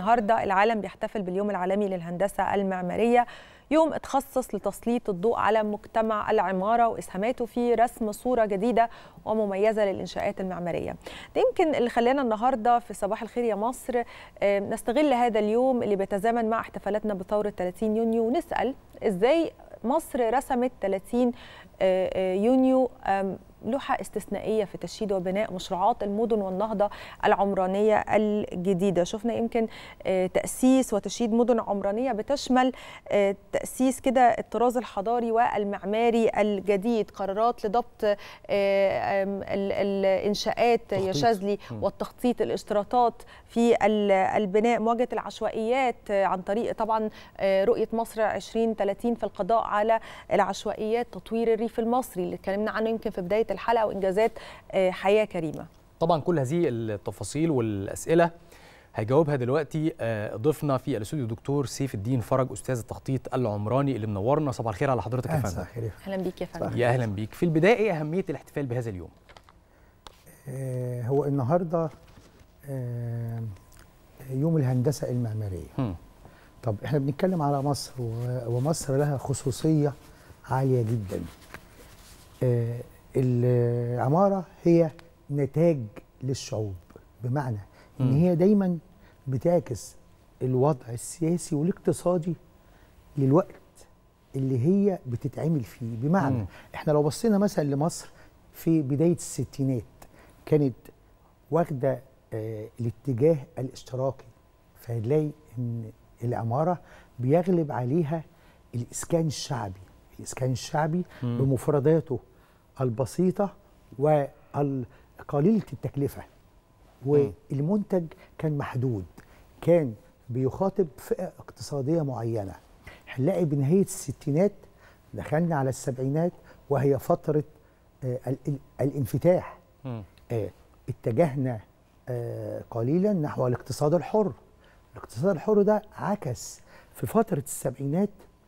النهارده العالم بيحتفل باليوم العالمي للهندسه المعماريه يوم اتخصص لتسليط الضوء على مجتمع العماره واسهاماته في رسم صوره جديده ومميزه للانشاءات المعماريه. ده يمكن اللي خلانا النهارده في صباح الخير يا مصر نستغل هذا اليوم اللي بيتزامن مع احتفالاتنا بثوره 30 يونيو ونسال ازاي مصر رسمت 30 يونيو لوحة استثنائية في تشييد وبناء مشروعات المدن والنهضة العمرانية الجديدة شفنا يمكن تأسيس وتشييد مدن عمرانية بتشمل تأسيس كده الطراز الحضاري والمعماري الجديد قرارات لضبط الإنشاءات يا شاذلي والتخطيط الاشتراطات في البناء مواجهة العشوائيات عن طريق طبعا رؤية مصر 2030 في القضاء على العشوائيات تطوير الريف المصري اللي اتكلمنا عنه يمكن في بداية الحلقه وانجازات حياه كريمه. طبعا كل هذه التفاصيل والاسئله هيجاوبها دلوقتي ضيفنا في الاستوديو دكتور سيف الدين فرج استاذ التخطيط العمراني اللي منورنا صباح الخير على حضرتك يا فندم. اهلا بيك يا فندم. يا اهلا بيك. في البدايه ايه اهميه الاحتفال بهذا اليوم؟ آه هو النهارده آه يوم الهندسه المعماريه. م. طب احنا بنتكلم على مصر ومصر لها خصوصيه عاليه جدا. آه العمارة هي نتاج للشعوب بمعنى ان م. هي دايما بتعكس الوضع السياسي والاقتصادي للوقت اللي هي بتتعمل فيه بمعنى م. احنا لو بصينا مثلا لمصر في بداية الستينات كانت واخدة آه الاتجاه الاشتراكي فهنلاقي ان العمارة بيغلب عليها الاسكان الشعبي الاسكان الشعبي م. بمفرداته البسيطة وقليلة التكلفة والمنتج كان محدود كان بيخاطب فئة اقتصادية معينة هنلاقي بنهاية الستينات دخلنا على السبعينات وهي فترة آه الانفتاح آه اتجهنا آه قليلا نحو الاقتصاد الحر الاقتصاد الحر ده عكس في فترة السبعينات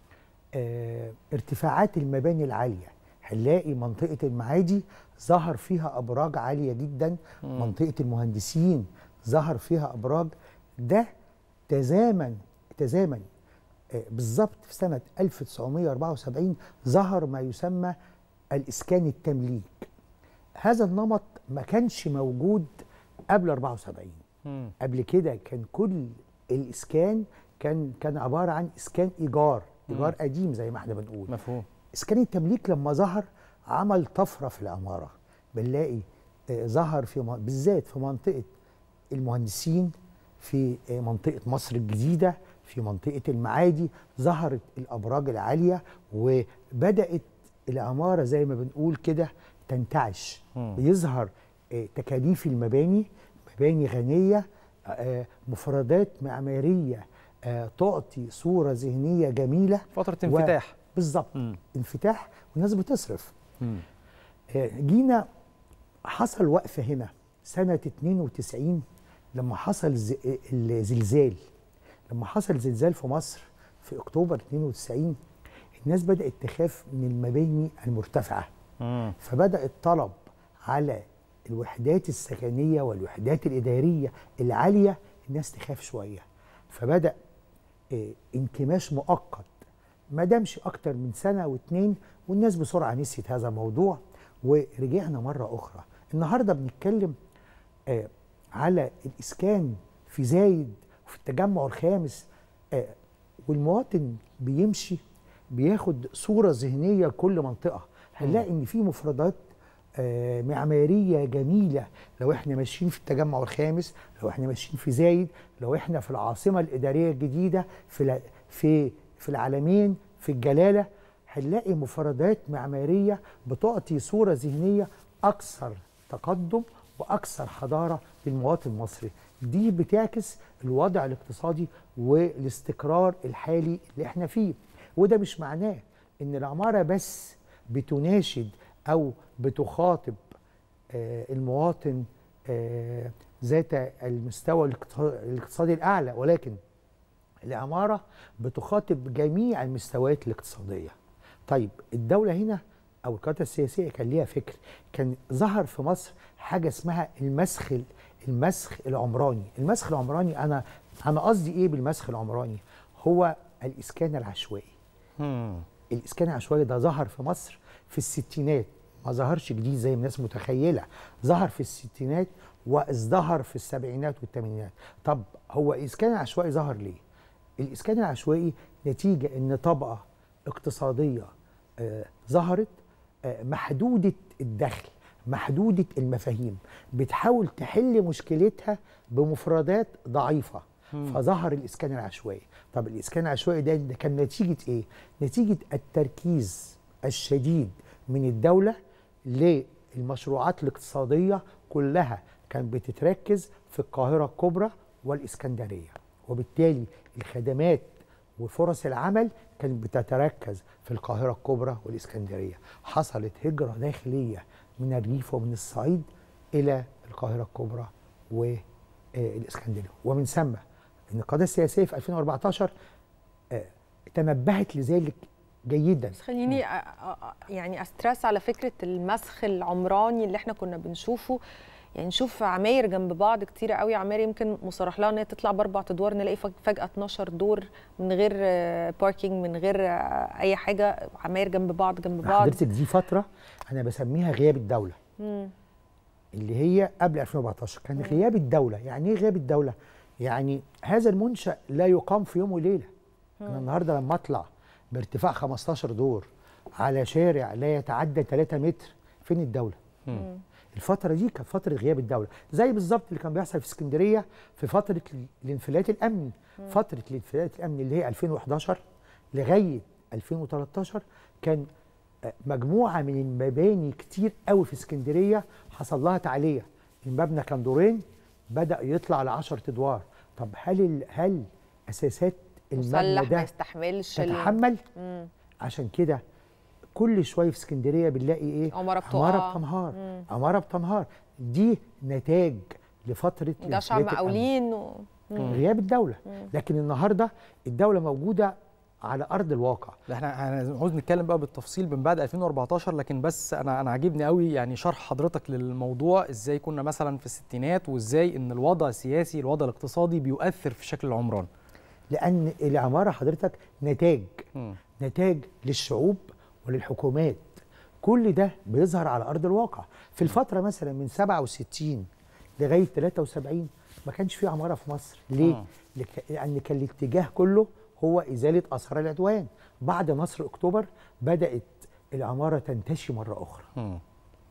ارتفاعات المباني العاليه هنلاقي منطقة المعادي ظهر فيها أبراج عالية جدا مم. منطقة المهندسين ظهر فيها أبراج ده تزامن تزامن بالظبط في سنة 1974 ظهر ما يسمى الإسكان التمليك هذا النمط ما كانش موجود قبل 74 مم. قبل كده كان كل الإسكان كان كان عبارة عن إسكان إيجار إيجار مم. قديم زي ما احنا بنقول مفهوم اسكان التمليك لما ظهر عمل طفره في العماره بنلاقي آه ظهر في بالذات في منطقه المهندسين في آه منطقه مصر الجديده في منطقه المعادي ظهرت الابراج العاليه وبدات العماره زي ما بنقول كده تنتعش يظهر آه تكاليف المباني مباني غنيه مفردات معماريه تعطي صوره ذهنيه جميله فتره انفتاح بالظبط انفتاح والناس بتصرف جينا حصل وقفه هنا سنه 92 لما حصل الزلزال لما حصل زلزال في مصر في اكتوبر 92 الناس بدات تخاف من المباني المرتفعه مم. فبدا الطلب على الوحدات السكنيه والوحدات الاداريه العاليه الناس تخاف شويه فبدا اه انكماش مؤقت ما دامش اكتر من سنه واتنين والناس بسرعه نسيت هذا الموضوع ورجعنا مره اخرى النهارده بنتكلم آه على الاسكان في زايد وفي التجمع الخامس آه والمواطن بيمشي بياخد صوره ذهنيه لكل منطقه هنلاقي ان في مفردات آه معماريه جميله لو احنا ماشيين في التجمع الخامس لو احنا ماشيين في زايد لو احنا في العاصمه الاداريه الجديده في في في العالمين في الجلاله هنلاقي مفردات معماريه بتعطي صوره ذهنيه اكثر تقدم واكثر حضاره للمواطن المصري دي بتعكس الوضع الاقتصادي والاستقرار الحالي اللي احنا فيه وده مش معناه ان العماره بس بتناشد او بتخاطب آه المواطن آه ذات المستوى الاقتصادي الاعلى ولكن العماره بتخاطب جميع المستويات الاقتصاديه طيب الدوله هنا او القياده السياسيه كان ليها فكر كان ظهر في مصر حاجه اسمها المسخ المسخ العمراني المسخ العمراني انا انا قصدي ايه بالمسخ العمراني هو الاسكان العشوائي مم. الاسكان العشوائي ده ظهر في مصر في الستينات ما ظهرش جديد زي ما الناس متخيله ظهر في الستينات وازدهر في السبعينات والثمانينات طب هو الاسكان العشوائي ظهر ليه الاسكان العشوائي نتيجه ان طبقه اقتصاديه آه ظهرت آه محدوده الدخل محدوده المفاهيم بتحاول تحل مشكلتها بمفردات ضعيفه فظهر الاسكان العشوائي طب الاسكان العشوائي ده, ده كان نتيجه ايه نتيجه التركيز الشديد من الدوله للمشروعات الاقتصاديه كلها كانت بتتركز في القاهره الكبرى والاسكندريه وبالتالي الخدمات وفرص العمل كانت بتتركز في القاهره الكبرى والاسكندريه حصلت هجره داخليه من الريف ومن الصعيد الى القاهره الكبرى والاسكندريه ومن ثم ان القضيه السياسيه في 2014 آه، تنبهت لذلك جيدا بس خليني أ- أ- يعني استرس على فكره المسخ العمراني اللي احنا كنا بنشوفه يعني نشوف عماير جنب بعض كتير قوي عماير يمكن مصرح لها ان هي تطلع باربع ادوار نلاقي فج- فجاه 12 دور من غير آه، باركينج من غير آه، اي حاجه عماير جنب بعض جنب بعض حضرتك دي فتره انا بسميها غياب الدوله مم. اللي هي قبل 2014 كان غياب الدوله يعني ايه غياب الدوله يعني هذا المنشا لا يقام في يوم وليله انا النهارده لما اطلع بارتفاع 15 دور على شارع لا يتعدى 3 متر فين الدوله الفتره دي كانت فتره غياب الدوله زي بالظبط اللي كان بيحصل في اسكندريه في فتره ال- الانفلات الامني فتره الانفلات الامني اللي هي 2011 لغايه 2013 كان آه، مجموعه من المباني كتير قوي في اسكندريه حصل لها تعليه المبنى كان دورين بدا يطلع ل 10 ادوار طب هل ال- هل اساسات المبنى مسلح ما ده يستحملش ال- تتحمل مم. عشان كده كل شويه في اسكندريه بنلاقي ايه عمارة عماره بتقع. بتنهار عماره بتنهار دي نتاج لفتره جشع الانفلات الأمني. مقاولين و... غياب الدوله لكن النهارده الدوله موجوده على ارض الواقع لا احنا عاوز نتكلم بقى بالتفصيل من بعد 2014 لكن بس انا انا عاجبني قوي يعني شرح حضرتك للموضوع ازاي كنا مثلا في الستينات وازاي ان الوضع السياسي الوضع الاقتصادي بيؤثر في شكل العمران لان العماره حضرتك نتاج مم. نتاج للشعوب وللحكومات كل ده بيظهر على ارض الواقع في الفتره مثلا من 67 لغايه 73 ما كانش في عماره في مصر ليه مم. لك- لان كان الاتجاه كله هو ازاله اثار العدوان بعد نصر اكتوبر بدات العماره تنتشي مره اخرى مم.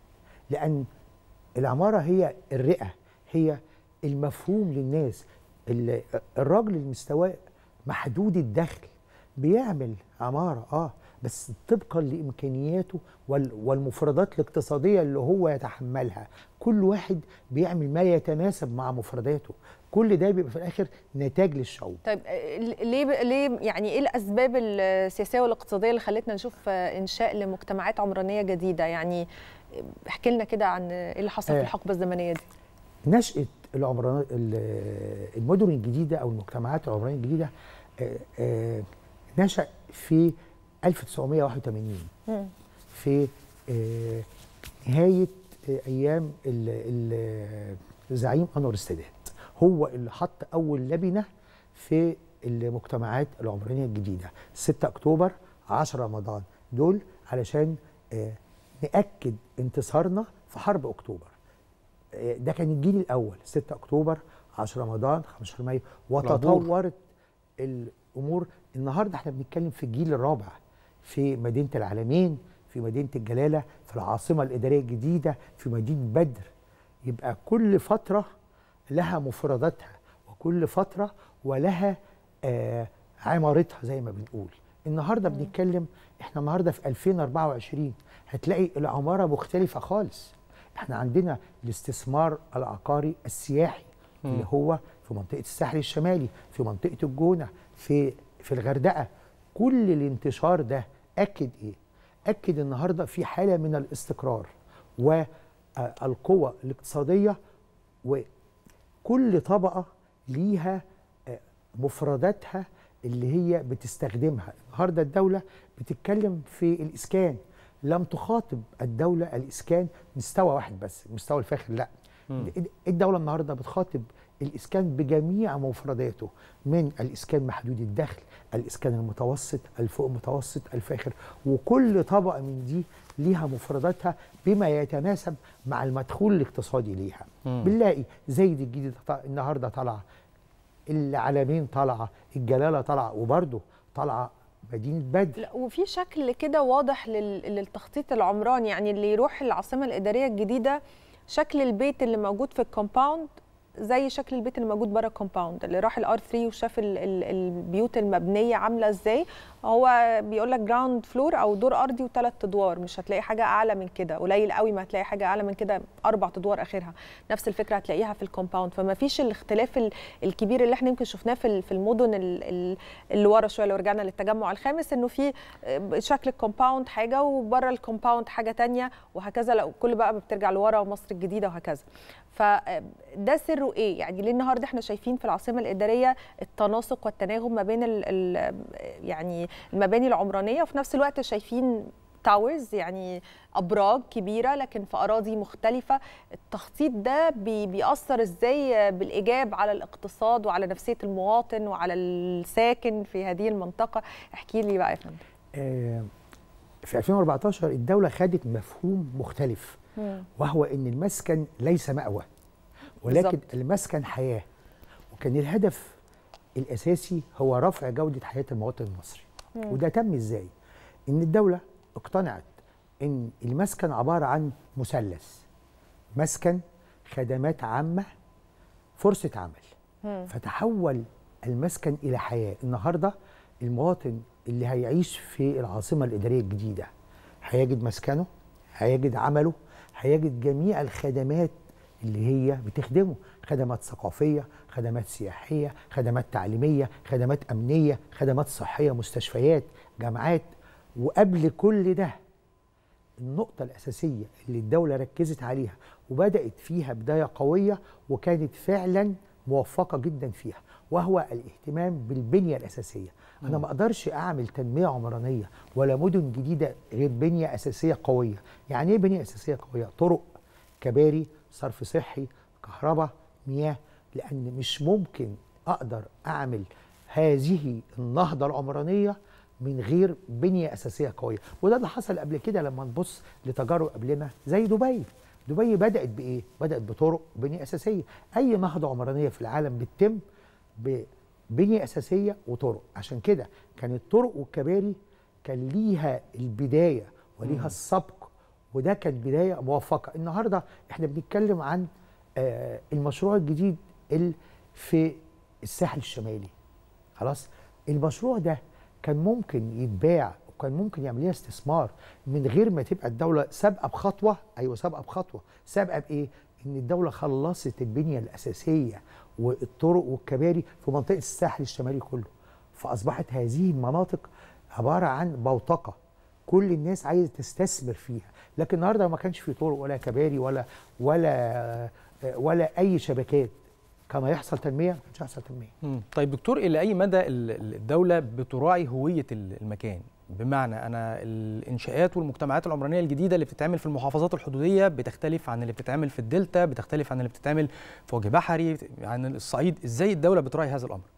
لان العماره هي الرئه هي المفهوم للناس ال- الراجل المستواه محدود الدخل بيعمل عماره اه بس طبقا لامكانياته وال- والمفردات الاقتصاديه اللي هو يتحملها كل واحد بيعمل ما يتناسب مع مفرداته كل ده بيبقى في الاخر نتاج للشعوب طيب آه، ليه ليه يعني ايه الاسباب السياسيه والاقتصاديه اللي خلتنا نشوف آه، انشاء لمجتمعات عمرانيه جديده يعني آه، احكي لنا كده عن آه، ايه اللي حصل في آه. الحقبه الزمنيه دي نشأة العمران ال- المدن الجديدة أو المجتمعات العمرانية الجديدة آه، آه، نشأ في 1981 مم. في آه، نهاية آه، أيام ال- ال- الزعيم أنور السادات هو اللي حط أول لبنة في المجتمعات العمرانية الجديدة 6 أكتوبر 10 رمضان دول علشان آه، نأكد انتصارنا في حرب أكتوبر آه، ده كان الجيل الاول 6 اكتوبر 10 رمضان 15 مايو وتطورت الامور النهارده احنا بنتكلم في الجيل الرابع في مدينه العالمين في مدينه الجلاله في العاصمه الاداريه الجديده في مدينه بدر يبقى كل فتره لها مفرداتها وكل فتره ولها آه عمارتها زي ما بنقول النهارده بنتكلم احنا النهارده في 2024 هتلاقي العماره مختلفه خالص احنا عندنا الاستثمار العقاري السياحي اللي هو في منطقه الساحل الشمالي في منطقه الجونه في في الغردقه كل الانتشار ده اكد ايه اكد النهارده في حاله من الاستقرار والقوه الاقتصاديه وكل طبقه ليها آه، مفرداتها اللي هي بتستخدمها النهارده الدوله بتتكلم في الاسكان لم تخاطب الدوله الاسكان مستوى واحد بس المستوى الفاخر لا الدوله النهارده بتخاطب الاسكان بجميع مفرداته من الاسكان محدود الدخل الاسكان المتوسط الفوق متوسط الفاخر وكل طبقه من دي ليها مفرداتها بما يتناسب مع المدخول الاقتصادي ليها مم. بنلاقي زايد الجديد طا- النهارده طالعه العلمين طالعه الجلاله طالعه وبرده طالعه مدينه بدر لا وفي شكل كده واضح لل- للتخطيط العمراني يعني اللي يروح العاصمه الاداريه الجديده شكل البيت اللي موجود في الكومباوند زي شكل البيت اللي موجود بره الكومباوند اللي راح الار 3 وشاف ال- ال- البيوت المبنيه عامله ازاي هو بيقول لك جراوند فلور او دور ارضي وثلاث ادوار مش هتلاقي حاجه اعلى من كده قليل قوي ما هتلاقي حاجه اعلى من كده اربع ادوار اخرها نفس الفكره هتلاقيها في الكومباوند فما فيش الاختلاف ال- الكبير اللي احنا يمكن شفناه في ال- في المدن ال- ال- اللي ورا شويه لو رجعنا للتجمع الخامس انه في آه، شكل الكومباوند حاجه وبره الكومباوند حاجه تانية وهكذا لو كل بقى ما بترجع لورا ومصر الجديده وهكذا فده سره ايه يعني ليه النهارده احنا شايفين في العاصمه الاداريه التناسق والتناغم ما بين ال ال يعني المباني العمرانيه وفي نفس الوقت شايفين تاورز يعني ابراج كبيره لكن في اراضي مختلفه التخطيط ده بي بيأثر ازاي بالايجاب على الاقتصاد وعلى نفسيه المواطن وعلى الساكن في هذه المنطقه احكي لي بقى يا فندم آه، في 2014 الدولة خدت مفهوم مختلف وهو ان المسكن ليس مأوى ولكن بالظبط. بالزبط. المسكن حياة وكان الهدف الأساسي هو رفع جودة حياة المواطن المصري وده تم ازاي؟ ان الدولة اقتنعت ان المسكن عبارة عن مثلث مسكن خدمات عامة فرصة عمل فتحول المسكن إلى حياة النهاردة المواطن اللي هيعيش في العاصمة الإدارية الجديدة هيجد مسكنه هيجد عمله هيجد جميع الخدمات اللي هي بتخدمه خدمات ثقافية خدمات سياحية خدمات تعليمية خدمات أمنية خدمات صحية مستشفيات جامعات وقبل كل ده النقطة الأساسية اللي الدولة ركزت عليها وبدأت فيها بداية قوية وكانت فعلا موفقة جدا فيها وهو الاهتمام بالبنية الأساسية أنا ما أقدرش أعمل تنمية عمرانية ولا مدن جديدة غير بنية أساسية قوية يعني إيه بنية أساسية قوية؟ طرق كباري صرف صحي كهرباء مياه لأن مش ممكن أقدر أعمل هذه النهضة العمرانية من غير بنية أساسية قوية وده اللي حصل قبل كده لما نبص لتجارب قبلنا زي دبي دبي بدأت بإيه؟ بدأت بطرق بنية أساسية أي نهضة عمرانية في العالم بتتم ببنية أساسية وطرق عشان كده كانت الطرق والكباري كان ليها البداية وليها السبق وده كان بداية موفقة النهاردة احنا بنتكلم عن آه المشروع الجديد اللي في الساحل الشمالي خلاص المشروع ده كان ممكن يتباع وكان ممكن يعمل ليها استثمار من غير ما تبقى الدوله سابقه بخطوه ايوه سابقه بخطوه سابقه بايه؟ ان الدوله خلصت البنيه الاساسيه والطرق والكباري في منطقه الساحل الشمالي كله فاصبحت هذه المناطق عباره عن بوتقه كل الناس عايزه تستثمر فيها لكن النهارده ما كانش في طرق ولا كباري ولا ولا ولا اي شبكات كان هيحصل تنميه ما كانش هيحصل تنميه مم. طيب دكتور الى اي مدى ال- ال- الدوله بتراعي هويه ال- المكان بمعنى انا الانشاءات والمجتمعات العمرانيه الجديده اللي بتتعمل في المحافظات الحدوديه بتختلف عن اللي بتتعمل في الدلتا بتختلف عن اللي بتتعمل في وجه بحري عن الصعيد ازاي الدوله بتراعي هذا الامر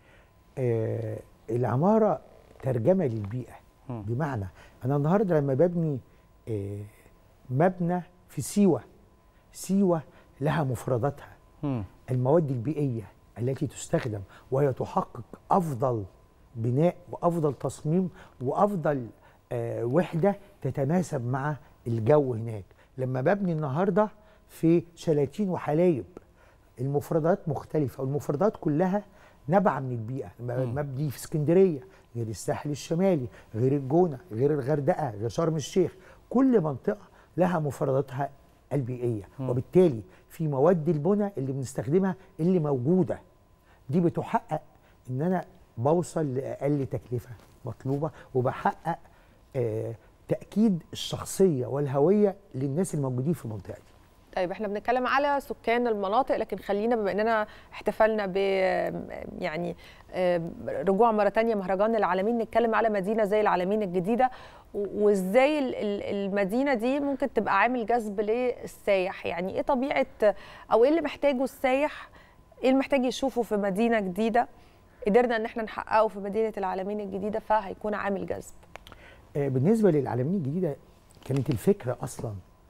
آه العماره ترجمه للبيئه مم. بمعنى انا النهارده لما ببني آه مبنى في سيوه سيوه لها مفرداتها مم. المواد البيئيه التي تستخدم وهي تحقق افضل بناء وافضل تصميم وافضل آه وحده تتناسب مع الجو هناك لما ببني النهارده في شلاتين وحلايب المفردات مختلفه والمفردات كلها نبع من البيئه لما مم. مبني في اسكندريه غير الساحل الشمالي غير الجونه غير الغردقه غير شرم الشيخ كل منطقه لها مفرداتها البيئيه مم. وبالتالي في مواد البناء اللي بنستخدمها اللي موجوده دي بتحقق ان انا بوصل لاقل تكلفه مطلوبه وبحقق آه تاكيد الشخصيه والهويه للناس الموجودين في المنطقه دي طيب احنا بنتكلم على سكان المناطق لكن خلينا بما اننا احتفلنا ب يعني آه، رجوع مره تانية مهرجان العالمين نتكلم على مدينه زي العالمين الجديده و- وازاي ال- ال- المدينه دي ممكن تبقى عامل جذب للسايح يعني ايه طبيعه او ايه اللي محتاجه السايح ايه المحتاج يشوفه في مدينه جديده قدرنا ان احنا نحققه في مدينه العالمين الجديده فهيكون عامل جذب آه، بالنسبه للعالمين الجديده كانت الفكره اصلا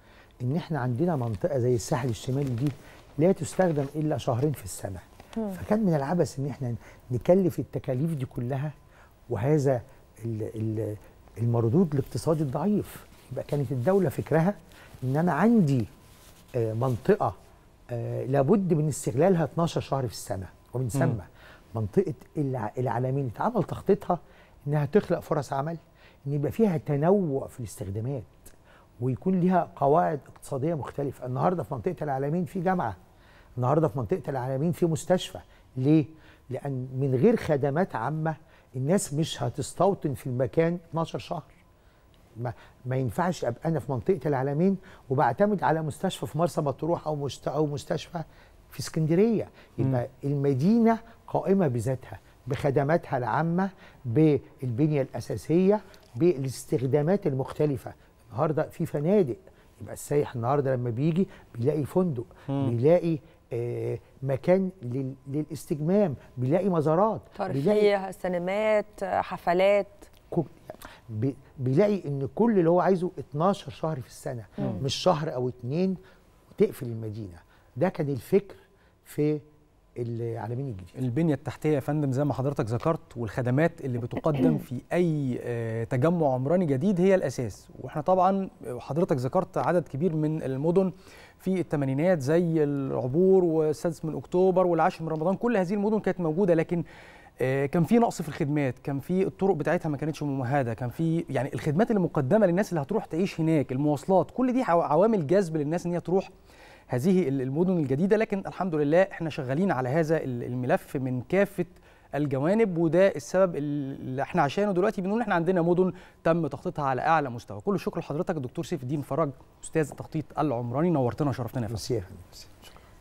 ان احنا عندنا منطقه زي الساحل الشمالي دي لا تستخدم الا شهرين في السنه فكان من العبث ان احنا نكلف التكاليف دي كلها وهذا ال- ال- المردود الاقتصادي الضعيف يبقى كانت الدوله فكرها ان انا عندي آه، منطقه آه، لابد من استغلالها 12 شهر في السنه ومن ثم منطقه الع- العالمين اتعمل تخطيطها انها تخلق فرص عمل ان يبقى فيها تنوع في الاستخدامات ويكون ليها قواعد اقتصاديه مختلفه النهارده في منطقه العالمين في جامعه النهارده في منطقه العالمين في مستشفى ليه لان من غير خدمات عامه الناس مش هتستوطن في المكان 12 شهر ما, ما ينفعش ابقى انا في منطقه العالمين وبعتمد على مستشفى في مرسى مطروح او مست او مستشفى في اسكندريه يبقى المدينه قائمه بذاتها بخدماتها العامه بالبنيه الاساسيه بالاستخدامات المختلفه النهارده في فنادق يبقى السايح النهارده لما بيجي بيلاقي فندق بيلاقي آه مكان لل- للاستجمام بيلاقي مزارات بيلاقي ترفيه سينمات حفلات كو- بي- بيلاقي ان كل اللي هو عايزه 12 شهر في السنه مش شهر او اتنين تقفل المدينه ده كان الفكر في العالمين الجديد البنية التحتية يا فندم زي ما حضرتك ذكرت والخدمات اللي بتقدم في أي آه، تجمع عمراني جديد هي الأساس وإحنا طبعا حضرتك ذكرت عدد كبير من المدن في الثمانينات زي العبور والسادس من أكتوبر والعاشر من رمضان كل هذه المدن كانت موجودة لكن آه، كان في نقص في الخدمات كان في الطرق بتاعتها ما كانتش ممهده كان في يعني الخدمات اللي مقدمه للناس اللي هتروح تعيش هناك المواصلات كل دي عوا- عوامل جذب للناس ان هي تروح هذه ال- المدن الجديده لكن الحمد لله احنا شغالين على هذا ال- الملف من كافه الجوانب وده السبب اللي احنا عشانه دلوقتي بنقول احنا عندنا مدن تم تخطيطها على اعلى مستوى كل الشكر لحضرتك الدكتور سيف الدين فرج استاذ التخطيط العمراني نورتنا وشرفتنا يا فندم ميرسي يا فندم.